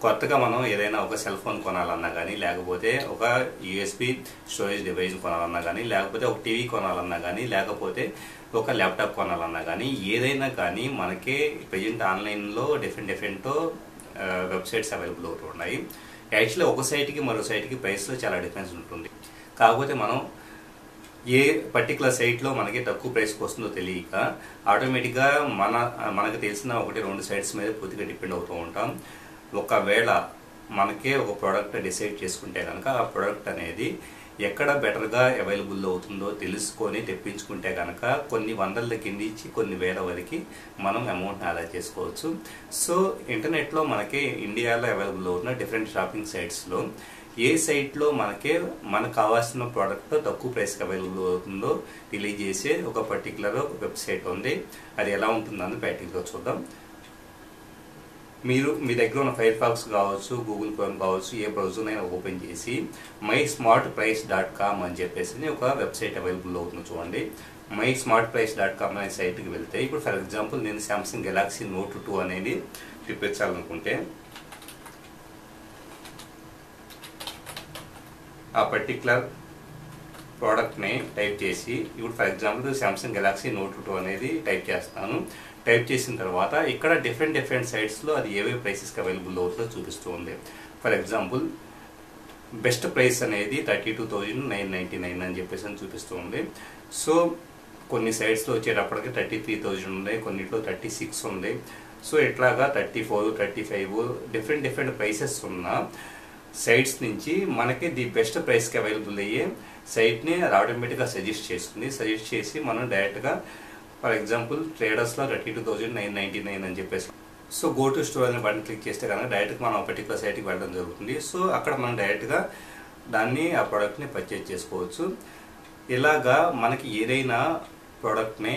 కొత్తగా మనం ఏదైనా ఒక సెల్ ఫోన్ కొనాలన్నా కానీ లేకపోతే ఒక యూఎస్బి స్టోరేజ్ డివైస్ కొనాలన్నా కానీ లేకపోతే ఒక టీవీ కొనాలన్నా కానీ లేకపోతే ఒక ల్యాప్టాప్ కొనాలన్నా కానీ ఏదైనా కానీ మనకి ప్రజెంట్ ఆన్లైన్లో డిఫరెంట్ డిఫరెంట్ వెబ్సైట్స్ అవైలబుల్ అవుతూ ఉన్నాయి యాక్చువల్లీ ఒక సైట్కి మరో సైట్కి ప్రైస్లో చాలా డిఫరెన్స్ ఉంటుంది కాకపోతే మనం ఏ పర్టికులర్ సైట్లో మనకి తక్కువ ప్రైస్కి వస్తుందో తెలియక ఆటోమేటిక్గా మన మనకు తెలిసిన ఒకటి రెండు సైట్స్ మీద పూర్తిగా డిపెండ్ అవుతూ ఉంటాం ఒకవేళ మనకే ఒక ప్రోడక్ట్ డిసైడ్ చేసుకుంటే కనుక ఆ ప్రోడక్ట్ అనేది ఎక్కడ బెటర్గా అవైలబుల్ అవుతుందో తెలుసుకొని తెప్పించుకుంటే కనుక కొన్ని వందల దగ్గర నుంచి కొన్ని వేల వరకు మనం అమౌంట్ని ఆదా చేసుకోవచ్చు సో ఇంటర్నెట్లో మనకి ఇండియాలో అవైలబుల్ అవుతున్న డిఫరెంట్ షాపింగ్ సైట్స్లో ఏ సైట్లో మనకే మనకు కావాల్సిన ప్రోడక్ట్ తక్కువ ప్రైస్కి అవైలబుల్ అవుతుందో తెలియజేసే ఒక పర్టికులర్ వెబ్సైట్ ఉంది అది ఎలా ఉంటుందని ప్రాక్టికల్గా చూద్దాం మీరు మీ దగ్గర ఉన్న ఫైర్ ఫాక్స్ కావచ్చు గూగుల్ క్రోమ్ కావచ్చు ఏ బ్రౌజర్ అయినా ఓపెన్ చేసి my smart price dot com అని చెప్పేసి ఒక వెబ్సైట్ అవైలబుల్ అవుతుంది చూడండి మై స్మార్ట్ ప్రైస్ డాట్ కామ్ అనే సైట్కి వెళ్తే ఇప్పుడు ఫర్ ఎగ్జాంపుల్ నేను శాంసంగ్ గెలాక్సీ నోట్ టూ అనేది చూపించాలనుకుంటే ఆ పర్టికులర్ ప్రోడక్ట్ని టైప్ చేసి ఇప్పుడు for example Samsung Galaxy Note two అనేది టైప్ చేస్తాను టైప్ చేసిన తర్వాత ఇక్కడ డిఫరెంట్ డిఫరెంట్ సైట్స్లో అది ఏవే ప్రైసెస్కి అవైలబుల్ అవుతుందో చూపిస్తూ ఉంది ఫర్ ఎగ్జాంపుల్ బెస్ట్ ప్రైస్ అనేది thirty two thousand nine ninety nine అని చెప్పేసి అని చూపిస్తూ ఉంది సో కొన్ని సైట్స్లో వచ్చేటప్పటికి థర్టీ త్రీ థౌజండ్ ఉంది కొన్నిట్లో థర్టీ సిక్స్ ఉంది సో ఇట్లాగా thirty four thirty five different different prices ఉన్న సైట్స్ నుంచి మనకి ది బెస్ట్ ప్రైస్కి అవైలబుల్ అయ్యే సైట్ని అది ఆటోమేటిక్గా సజెస్ట్ చేస్తుంది సజెస్ట్ చేసి మనం డైరెక్ట్గా ఫర్ ఎగ్జాంపుల్ ట్రేడర్స్లో thirty two thousand nine ninety nine అని చెప్పేసి సో గో టు స్టోర్ అనే బటన్ క్లిక్ చేస్తే కనుక డైరెక్ట్గా మనం పర్టికులర్ సైట్కి వెళ్ళడం జరుగుతుంది సో అక్కడ మనం డైరెక్ట్గా దాన్ని ఆ ప్రోడక్ట్ని పర్చేజ్ చేసుకోవచ్చు ఇలాగా మనకి ఏదైనా ప్రోడక్ట్ని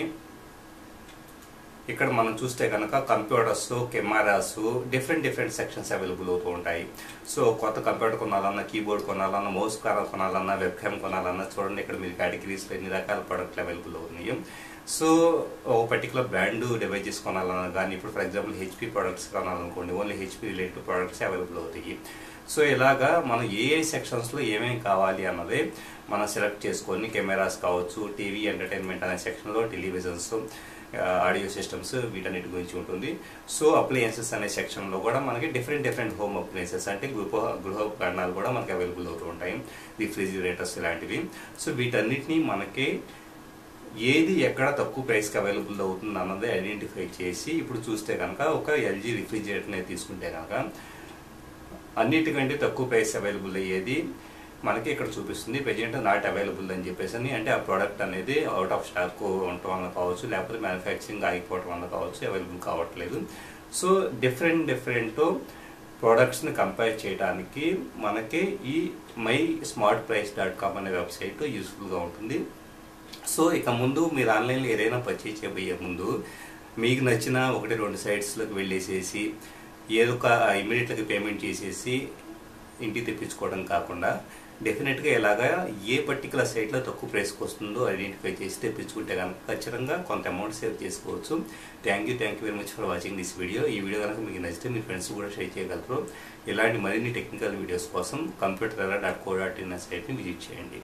ఇక్కడ మనం చూస్తే కనుక computers cameras different different sections available అవుతూ ఉంటాయి సో కొత్త కంప్యూటర్ కొనాలన్నా కీబోర్డ్ కొనాలన్నా మౌస్ కొనాలన్నా వెబ్ క్యామ్ కొనాలన్నా చూడండి ఇక్కడ మీరు కేటగిరీస్లో ఎన్ని రకాల ప్రోడక్ట్లు అవైలబుల్ అవుతున్నాయి సో ఒక పర్టికులర్ బ్రాండ్ డివైజెస్ కొనాలన్నా కానీ ఇప్పుడు ఫర్ ఎగ్జాంపుల్ హెచ్పి ప్రోడక్ట్స్ కొనాలనుకోండి only HP related products available అవుతాయి సో ఇలాగా మనం ఏ ఏ సెక్షన్స్లో ఏమేమి కావాలి అన్నది మనం సెలెక్ట్ చేసుకొని కెమెరాస్ కావచ్చు టీవీ ఎంటర్టైన్మెంట్ అనే సెక్షన్లో టెలివిజన్స్ ఆడియో సిస్టమ్స్ వీటన్నిటి గురించి ఉంటుంది సో అప్లయన్సెస్ అనే సెక్షన్లో కూడా మనకి డిఫరెంట్ డిఫరెంట్ హోమ్ అప్లయన్సెస్ అంటే గృహ గృహోపకరణాలు కూడా మనకి అవైలబుల్ అవుతూ ఉంటాయి రిఫ్రిజిరేటర్స్ ఇలాంటివి సో వీటన్నిటిని మనకి ఏది ఎక్కడ తక్కువ ప్రైస్కి అవైలబుల్ అవుతుంది అన్నది ఐడెంటిఫై చేసి ఇప్పుడు చూస్తే కనుక ఒక ఎల్జీ రిఫ్రిజిరేటర్ని తీసుకుంటే కనుక అన్నిటికంటే తక్కువ ప్రైస్ అవైలబుల్ అయ్యేది మనకి ఇక్కడ చూపిస్తుంది ప్రజెంట్ నాట్ అవైలబుల్ అని చెప్పేసి అని అంటే ఆ ప్రోడక్ట్ అనేది అవుట్ ఆఫ్ స్టాక్ ఉండటం వల్ల కావచ్చు లేకపోతే మ్యానుఫ్యాక్చరింగ్ ఆగిపోవడం వల్ల కావచ్చు అవైలబుల్ కావట్లేదు సో డిఫరెంట్ డిఫరెంట్ ప్రోడక్ట్స్ని కంపేర్ చేయడానికి మనకి ఈ my smart price dot com అనే వెబ్సైట్ యూస్ఫుల్గా ఉంటుంది సో ఇక ముందు మీరు ఆన్లైన్లో ఏదైనా పర్చేజ్ చేయబోయే ముందు మీకు నచ్చిన ఒకటి రెండు సైట్స్లోకి వెళ్ళేసేసి ఏదో ఒక ఇమీడియట్గా పేమెంట్ చేసేసి ఇంటికి తెప్పించుకోవడం కాకుండా డెఫినెట్గా ఇలాగా ఏ పర్టికులర్ సైట్లో తక్కువ ప్రైస్కి వస్తుందో ఐడెంటిఫై చేసి తెప్పించుకుంటే కనుక ఖచ్చితంగా కొంత అమౌంట్ సేవ్ చేసుకోవచ్చు thank you thank you very much for watching this video ఈ వీడియో కనుక మీకు నచ్చితే మీ ఫ్రెండ్స్ కూడా షేర్ చేయగలరు ఇలాంటి మరిన్ని టెక్నికల్ వీడియోస్ కోసం computer dot co dot in సైట్ని విజిట్ చేయండి